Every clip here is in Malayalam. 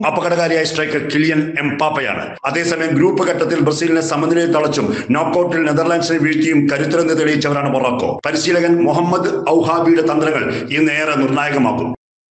അപകടകാരിയായ സ്ട്രൈക്കർ കിലിയൻ എംപാപ്പയാണ് അതേസമയം ഗ്രൂപ്പ് ഘട്ടത്തിൽ ബ്രസീലിനെ സമനിലയിൽ തളച്ചും നോക്കൌട്ടിൽ നെതർലാൻഡ്സിനെ വീഴ്ത്തിയും കരുത്തരെന്ന് തെളിയിച്ചവരാണ് മൊറോക്കോ പരിശീലകൻ മുഹമ്മദ് ഔഹാബിയുടെ തന്ത്രങ്ങൾ ഇന്ന് ഏറെ നിർണായകമാകും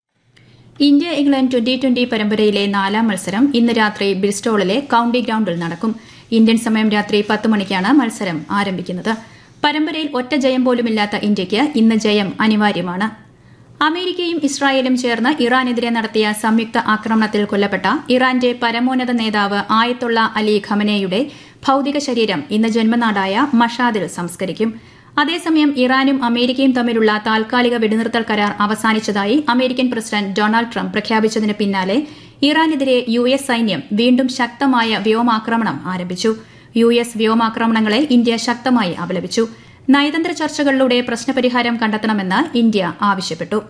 ഇന്ത്യ ഇംഗ്ലണ്ട് ട്വന്റി ട്വന്റി പരമ്പരയിലെ നാലാം മത്സരം ഇന്ന് രാത്രി ബ്രിസ്റ്റോളിലെ കൌണ്ടി ഗ്രൌണ്ടിൽ നടക്കും ഇന്ത്യൻ സമയം രാത്രി പത്ത് മണിക്കാണ് മത്സരം ആരംഭിക്കുന്നത് പരമ്പരയിൽ ഒറ്റ ജയം പോലുമില്ലാത്ത ഇന്ത്യയ്ക്ക് ഇന്ന് ജയം അനിവാര്യമാണ് അമേരിക്കയും ഇസ്രായേലും ചേർന്ന് ഇറാനെതിരെ നടത്തിയ സംയുക്ത ആക്രമണത്തിൽ കൊല്ലപ്പെട്ട ഇറാന്റെ പരമോന്നത നേതാവ് ആയത്തുള്ള അലി ഖമനയുടെ ഭൌതിക ശരീരം ഇന്ന് ജന്മനാടായ മഷാദിൽ സംസ്കരിക്കും അതേസമയം ഇറാനും അമേരിക്കയും തമ്മിലുള്ള താൽക്കാലിക വെടിനിർത്തൽ കരാർ അവസാനിച്ചതായി അമേരിക്കൻ പ്രസിഡന്റ് ഡൊണാൾഡ് ട്രംപ് പ്രഖ്യാപിച്ചതിന് പിന്നാലെ ഇറാനെതിരെ യു എസ് സൈന്യം വീണ്ടും ശക്തമായ വ്യോമാക്രമണം ആരംഭിച്ചു യു എസ് വ്യോമാക്രമണങ്ങളെ ഇന്ത്യ ശക്തമായി അപലപിച്ചു നയതന്ത്ര ചർച്ചകളിലൂടെ പ്രശ്നപരിഹാരം കണ്ടെത്തണമെന്ന് ഇന്ത്യ ആവശ്യപ്പെട്ടു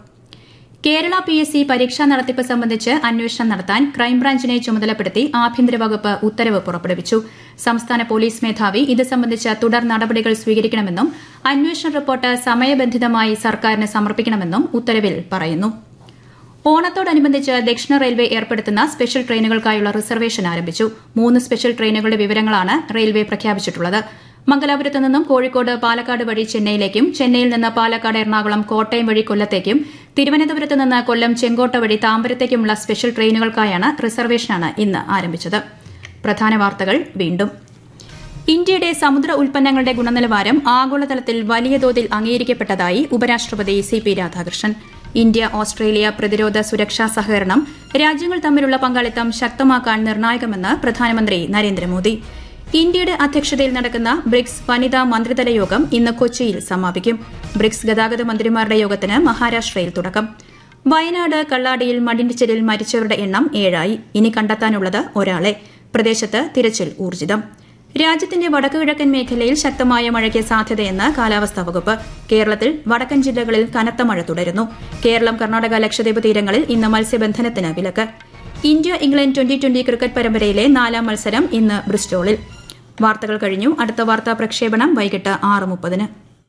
കേരള പി എസ് സി പരീക്ഷാ നടത്തിപ്പ് സംബന്ധിച്ച് അന്വേഷണം നടത്താൻ ക്രൈംബ്രാഞ്ചിനെ ചുമതലപ്പെടുത്തി ആഭ്യന്തര വകുപ്പ് ഉത്തരവ് പുറപ്പെടുവിച്ചു സംസ്ഥാന പോലീസ് മേധാവി ഇത് സംബന്ധിച്ച തുടർ നടപടികൾ സ്വീകരിക്കണമെന്നും അന്വേഷണ റിപ്പോർട്ട് സമയബന്ധിതമായി സർക്കാരിന് സമർപ്പിക്കണമെന്നും ഉത്തരവിൽ പറയുന്നു ഓണത്തോടനുബന്ധിച്ച് ദക്ഷിണ റെയിൽവേ ഏർപ്പെടുത്തുന്ന സ്പെഷ്യൽ ട്രെയിനുകൾക്കായുള്ള റിസർവേഷൻ ആരംഭിച്ചു മൂന്ന് സ്പെഷ്യൽ ട്രെയിനുകളുടെ വിവരങ്ങളാണ് റെയിൽവേ പ്രഖ്യാപിച്ചിട്ടുള്ളത് മംഗലാപുരത്ത് നിന്നും കോഴിക്കോട് പാലക്കാട് വഴി ചെന്നൈയിലേക്കും ചെന്നൈയിൽ നിന്ന് പാലക്കാട് എറണാകുളം കോട്ടയം വഴി കൊല്ലത്തേക്കും തിരുവനന്തപുരത്ത് നിന്ന് കൊല്ലം ചെങ്കോട്ട വഴി താമ്പരത്തേക്കുമുള്ള സ്പെഷ്യൽ ട്രെയിനുകൾക്കായാണ് റിസർവേഷനാണ് ഇന്ന് ആരംഭിച്ചത് പ്രധാന വാർത്തകൾ വീണ്ടും ഇന്ത്യയുടെ സമുദ്ര ഉൽപ്പന്നങ്ങളുടെ ഗുണനിലവാരം ആഗോളതലത്തിൽ വലിയ തോതിൽ അംഗീകരിക്കപ്പെട്ടതായി ഉപരാഷ്ട്രപതി C P Radhakrishnan India Australia പ്രതിരോധ സുരക്ഷാ സഹകരണം രാജ്യങ്ങൾ തമ്മിലുള്ള പങ്കാളിത്തം ശക്തമാക്കാൻ നിർണായകമെന്ന് പ്രധാനമന്ത്രി നരേന്ദ്രമോദി ഇന്ത്യയുടെ അധ്യക്ഷതയിൽ നടക്കുന്ന ബ്രിക്സ് വനിതാ മന്ത്രിതല യോഗം ഇന്ന് കൊച്ചിയിൽ സമാപിക്കും ബ്രിക്സ് ഗതാഗത മന്ത്രിമാരുടെ യോഗത്തിന് മഹാരാഷ്ട്രയിൽ തുടക്കം വയനാട് കള്ളാടിയിൽ മണ്ണിടിച്ചിലിൽ മരിച്ചവരുടെ എണ്ണം ഏഴായി ഇനി കണ്ടെത്താനുള്ളത് ഒരാളെ പ്രദേശത്ത് തിരച്ചിൽ ഊർജിതം രാജ്യത്തിന്റെ വടക്കുകിഴക്കൻ മേഖലയിൽ ശക്തമായ മഴയ്ക്ക് സാധ്യതയെന്ന് കാലാവസ്ഥാ വകുപ്പ് കേരളത്തിൽ വടക്കൻ ജില്ലകളിൽ കനത്ത മഴ തുടരുന്നു കേരളം കർണാടക ലക്ഷദ്വീപ് തീരങ്ങളിൽ ഇന്ന് മത്സ്യബന്ധനത്തിന് വിലക്ക് India England twenty twenty cricket പരമ്പരയിലെ നാലാം മത്സരം ഇന്ന് ബ്രിസ്റ്റോളിൽ വാർത്തകൾ കഴിഞ്ഞു അടുത്ത വാർത്താ പ്രക്ഷേപണം വൈകിട്ട് ആറ് മുപ്പതിന്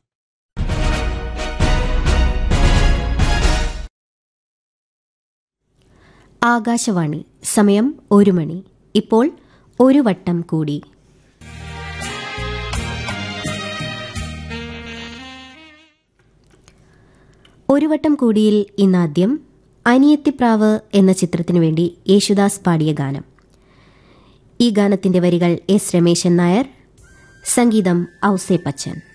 ആകാശവാണി സമയം ഒരു മണി ഇപ്പോൾ ഒരു വട്ടം കൂടി ഒരു വട്ടം കൂടിയിൽ ഇന്നാദ്യം അനിയത്തിപ്രാവ് എന്ന ചിത്രത്തിനു വേണ്ടി യേശുദാസ് പാടിയ ഗാനം ഈ ഗാനത്തിന്റെ വരികൾ എസ് രമേശൻ നായർ സംഗീതം ഔസേ പച്ചൻ